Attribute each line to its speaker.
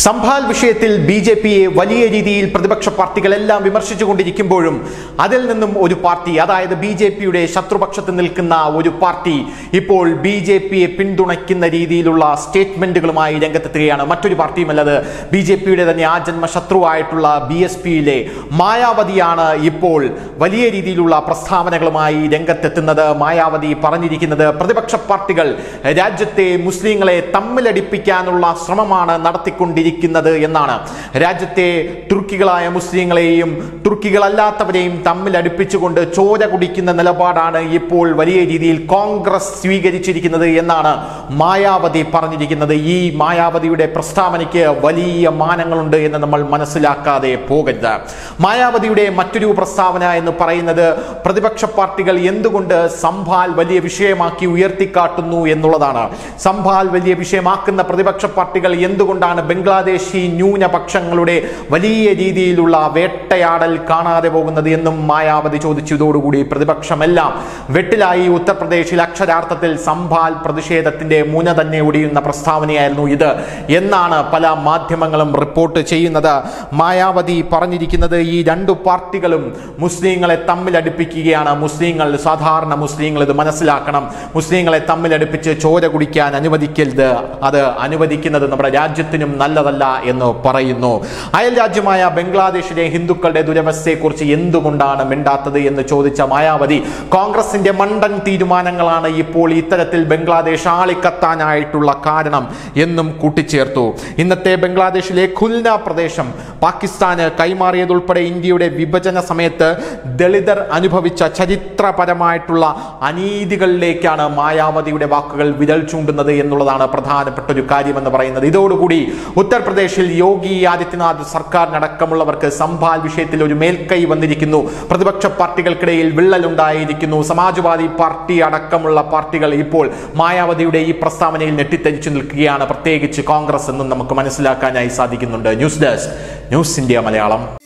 Speaker 1: സംഭാൽ വിഷയത്തിൽ B J പിയെ വലിയ രീതിയിൽ പ്രതിപക്ഷ പാർട്ടികളെല്ലാം വിമർശിച്ചുകൊണ്ടിരിക്കുമ്പോഴും അതിൽ നിന്നും ഒരു പാർട്ടി അതായത് ബി ജെ പിയുടെ ശത്രുപക്ഷത്ത് നിൽക്കുന്ന ഒരു പാർട്ടി ഇപ്പോൾ ബി ജെ പിയെ പിന്തുണയ്ക്കുന്ന രീതിയിലുള്ള സ്റ്റേറ്റ്മെന്റുകളുമായി രംഗത്തെത്തുകയാണ് മറ്റൊരു പാർട്ടിയുമല്ലത് ബി ജെ പിയുടെ തന്നെ ആജന്മ ശത്രുവായിട്ടുള്ള ബി എസ് പിയിലെ മായാവതിയാണ് ഇപ്പോൾ വലിയ രീതിയിലുള്ള പ്രസ്താവനകളുമായി രംഗത്തെത്തുന്നത് മായാവതി പറഞ്ഞിരിക്കുന്നത് പ്രതിപക്ഷ പാർട്ടികൾ രാജ്യത്തെ മുസ്ലിങ്ങളെ തമ്മിലടിപ്പിക്കാനുള്ള ശ്രമമാണ് നടത്തിക്കൊണ്ടിരിക്കുന്നത് എന്നാണ് രാജ്യത്തെ തുർക്കികളായ മുസ്ലിങ്ങളെയും തുർക്കികളല്ലാത്തവരെയും തമ്മിൽ അടുപ്പിച്ചുകൊണ്ട് ചോര കുടിക്കുന്ന നിലപാടാണ് ഇപ്പോൾ വലിയ രീതിയിൽ കോൺഗ്രസ് സ്വീകരിച്ചിരിക്കുന്നത് എന്നാണ് മായാവതി പറഞ്ഞിരിക്കുന്നത് ഈ മായാവതിയുടെ പ്രസ്താവനയ്ക്ക് വലിയ മാനങ്ങളുണ്ട് എന്ന് നമ്മൾ മനസ്സിലാക്കാതെ പോകരുത് മായാവതിയുടെ മറ്റൊരു പ്രസ്താവന എന്ന് പറയുന്നത് പ്രതിപക്ഷ പാർട്ടികൾ എന്തുകൊണ്ട് സംഭാൽ വലിയ വിഷയമാക്കി ഉയർത്തിക്കാട്ടുന്നു എന്നുള്ളതാണ് സംഭാൽ വലിയ വിഷയമാക്കുന്ന പ്രതിപക്ഷ പാർട്ടികൾ എന്തുകൊണ്ടാണ് ബംഗ്ലാദേശി ന്യൂനപക്ഷങ്ങളുടെ വലിയ രീതിയിലുള്ള വേട്ടയാടൽ കാണാതെ പോകുന്നത് എന്നും മായാവതി ചോദിച്ചു ഇതോടുകൂടി പ്രതിപക്ഷമെല്ലാം വെട്ടിലായി ഉത്തർപ്രദേശിൽ അക്ഷരാർത്ഥത്തിൽ സംഭാൽ പ്രതിഷേധത്തിന്റെ മുന തന്നെ ഒടിയുന്ന പ്രസ്താവനയായിരുന്നു ഇത് എന്നാണ് പല മാധ്യമങ്ങളും റിപ്പോർട്ട് ചെയ്യുന്നത് മായാവതി പറഞ്ഞിരിക്കുന്നത് ഈ രണ്ടു പാർട്ടികളും മുസ്ലിങ്ങളെ തമ്മിലടുപ്പിക്കുകയാണ് മുസ്ലിങ്ങൾ സാധാരണ മുസ്ലിങ്ങൾ ഇത് മനസ്സിലാക്കണം മുസ്ലിങ്ങളെ തമ്മിലടുപ്പിച്ച് ചോര കുടിക്കാൻ അനുവദിക്കരുത് അത് അനുവദിക്കുന്നത് നമ്മുടെ രാജ്യത്തിനും നല്ലതല്ല എന്ന് പറയുന്നു അയൽ രാജ്യമായ ബംഗ്ലാദേശിലെ ഹിന്ദുക്കളുടെ ദുരവസ്ഥയെക്കുറിച്ച് എന്തുകൊണ്ടാണ് മിണ്ടാത്തത് എന്ന് ചോദിച്ച മായാവതി കോൺഗ്രസിന്റെ മണ്ടൻ തീരുമാനങ്ങളാണ് ഇപ്പോൾ ഇത്തരത്തിൽ ബംഗ്ലാദേശ് ആളിക്കത്താനായിട്ടുള്ള കാരണം എന്നും കൂട്ടിച്ചേർത്തു ഇന്നത്തെ ബംഗ്ലാദേശിലെ ഖുൽന പ്രദേശം പാകിസ്ഥാന് കൈമാറിയതുൾപ്പെടെ ഇന്ത്യയുടെ വിഭജന സമയത്ത് ദളിതർ അനുഭവിച്ച ചരിത്രപരമായിട്ടുള്ള അനീതികളിലേക്കാണ് മായാവതിയുടെ വാക്കുകൾ വിരൽ ചൂണ്ടുന്നത് എന്നുള്ളതാണ് പ്രധാനപ്പെട്ട ഒരു കാര്യമെന്ന് പറയുന്നത് ഇതോടുകൂടി ഉത്തർപ്രദേശിൽ യോഗി ആദിത്യനാഥ് സർക്കാരിനടക്കമുള്ളവർക്ക് സംഭാൽ വിഷയത്തിൽ ഒരു മേൽക്കൈ വന്നിരിക്കുന്നു പ്രതിപക്ഷ പാർട്ടികൾക്കിടയിൽ വിള്ളലുണ്ടായിരിക്കുന്നു സമാജ്വാദി പാർട്ടി അടക്കമുള്ള പാർട്ടികൾ ഇപ്പോൾ മായാവതിയുടെ ഈ പ്രസ്താവനയിൽ ഞെട്ടിത്തരിച്ചു നിൽക്കുകയാണ് പ്രത്യേകിച്ച് കോൺഗ്രസ് എന്നും നമുക്ക് മനസ്സിലാക്കാനായി സാധിക്കുന്നുണ്ട് news desk news India Malayalam